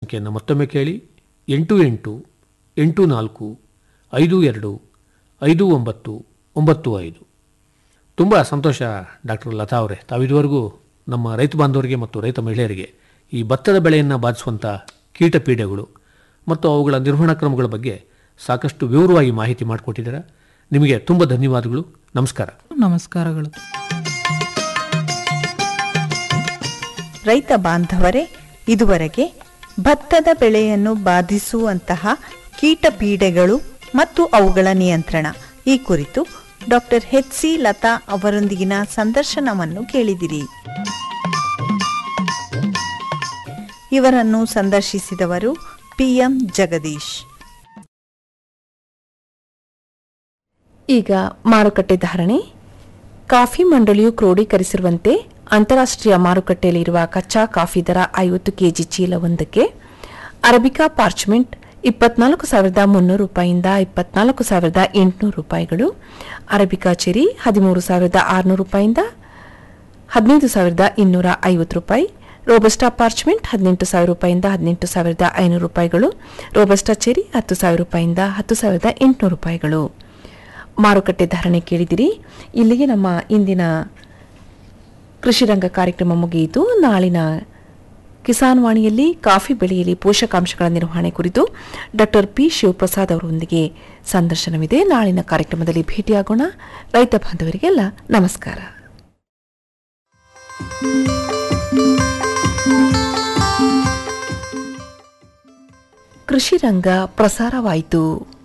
ಸಂಖ್ಯೆಯನ್ನು ಮತ್ತೊಮ್ಮೆ ಕೇಳಿ ಎಂಟು ಎಂಟು ಎಂಟು ನಾಲ್ಕು ಐದು ಎರಡು ಐದು ಒಂಬತ್ತು ಒಂಬತ್ತು ಐದು ತುಂಬ ಸಂತೋಷ ಡಾಕ್ಟರ್ ಲತಾ ಅವರೇ ತಾವಿದುವರೆಗೂ ನಮ್ಮ ರೈತ ಬಾಂಧವರಿಗೆ ಮತ್ತು ರೈತ ಮಹಿಳೆಯರಿಗೆ ಈ ಭತ್ತದ ಬೆಳೆಯನ್ನು ಬಾಧಿಸುವಂಥ ಕೀಟ ಪೀಡೆಗಳು ಮತ್ತು ಅವುಗಳ ನಿರ್ವಹಣಾ ಕ್ರಮಗಳ ಬಗ್ಗೆ ಸಾಕಷ್ಟು ವಿವರವಾಗಿ ಮಾಹಿತಿ ಮಾಡಿಕೊಟ್ಟಿದ್ದೀರಾ ನಿಮಗೆ ತುಂಬ ಧನ್ಯವಾದಗಳು ನಮಸ್ಕಾರ ನಮಸ್ಕಾರಗಳು ರೈತ ಬಾಂಧವರೇ ಇದುವರೆಗೆ ಭತ್ತದ ಬೆಳೆಯನ್ನು ಬಾಧಿಸುವಂತಹ ಕೀಟ ಪೀಡೆಗಳು ಮತ್ತು ಅವುಗಳ ನಿಯಂತ್ರಣ ಈ ಕುರಿತು ಡಾಕ್ಟರ್ ಎಚ್ ಸಿ ಲತಾ ಅವರೊಂದಿಗಿನ ಸಂದರ್ಶನವನ್ನು ಕೇಳಿದಿರಿ ಇವರನ್ನು ಸಂದರ್ಶಿಸಿದವರು ಪಿಎಂ ಜಗದೀಶ್ ಈಗ ಮಾರುಕಟ್ಟೆ ಧಾರಣೆ ಕಾಫಿ ಮಂಡಳಿಯು ಕ್ರೋಢೀಕರಿಸಿರುವಂತೆ ಅಂತಾರಾಷ್ಟ್ರೀಯ ಮಾರುಕಟ್ಟೆಯಲ್ಲಿರುವ ಕಚ್ಚಾ ಕಾಫಿ ದರ ಐವತ್ತು ಕೆಜಿ ಚೀಲವೊಂದಕ್ಕೆ ಅರಬಿಕಾ ಪಾರ್ಚ್ಮೆಂಟ್ ಇಪ್ಪತ್ನಾಲ್ಕು ಸಾವಿರದ ಮುನ್ನೂರು ರೂಪಾಯಿಯಿಂದ ಇಪ್ಪತ್ನಾಲ್ಕು ಸಾವಿರದ ಎಂಟುನೂರು ರೂಪಾಯಿಗಳು ಅರಬಿಕಾ ಚೆರಿ ಹದಿಮೂರು ಸಾವಿರದ ಆರುನೂರು ರೂಪಾಯಿಯಿಂದ ಹದಿನೈದು ಸಾವಿರದ ಇನ್ನೂರ ಐವತ್ತು ರೂಪಾಯಿ ರೋಬಸ್ಟಾ ಪಾರ್ಚ್ಮೆಂಟ್ ಹದಿನೆಂಟು ಸಾವಿರ ರೂಪಾಯಿಯಿಂದ ಹದಿನೆಂಟು ಸಾವಿರದ ಐನೂರು ರೂಪಾಯಿಗಳು ರೋಬಸ್ಟಾ ಚೆರಿ ಹತ್ತು ಸಾವಿರ ರೂಪಾಯಿಯಿಂದ ಹತ್ತು ಸಾವಿರದ ಎಂಟುನೂರು ರೂಪಾಯಿಗಳು ಮಾರುಕಟ್ಟೆ ಧಾರಣೆ ಕೇಳಿದಿರಿ ಇಲ್ಲಿಗೆ ನಮ್ಮ ಇಂದಿನ ಕೃಷಿ ರಂಗ ಕಾರ್ಯಕ್ರಮ ಮುಗಿಯಿತು ನಾಳಿನ ಕಿಸಾನ್ ವಾಣಿಯಲ್ಲಿ ಕಾಫಿ ಬೆಳೆಯಲ್ಲಿ ಪೋಷಕಾಂಶಗಳ ನಿರ್ವಹಣೆ ಕುರಿತು ಡಾಕ್ಟರ್ ಪಿ ಶಿವಪ್ರಸಾದ್ ಅವರೊಂದಿಗೆ ಸಂದರ್ಶನವಿದೆ ನಾಳಿನ ಕಾರ್ಯಕ್ರಮದಲ್ಲಿ ಭೇಟಿಯಾಗೋಣ ರೈತ ಬಾಂಧವರಿಗೆಲ್ಲ ನಮಸ್ಕಾರ ಕೃಷಿ ರಂಗ ಪ್ರಸಾರವಾಯಿತು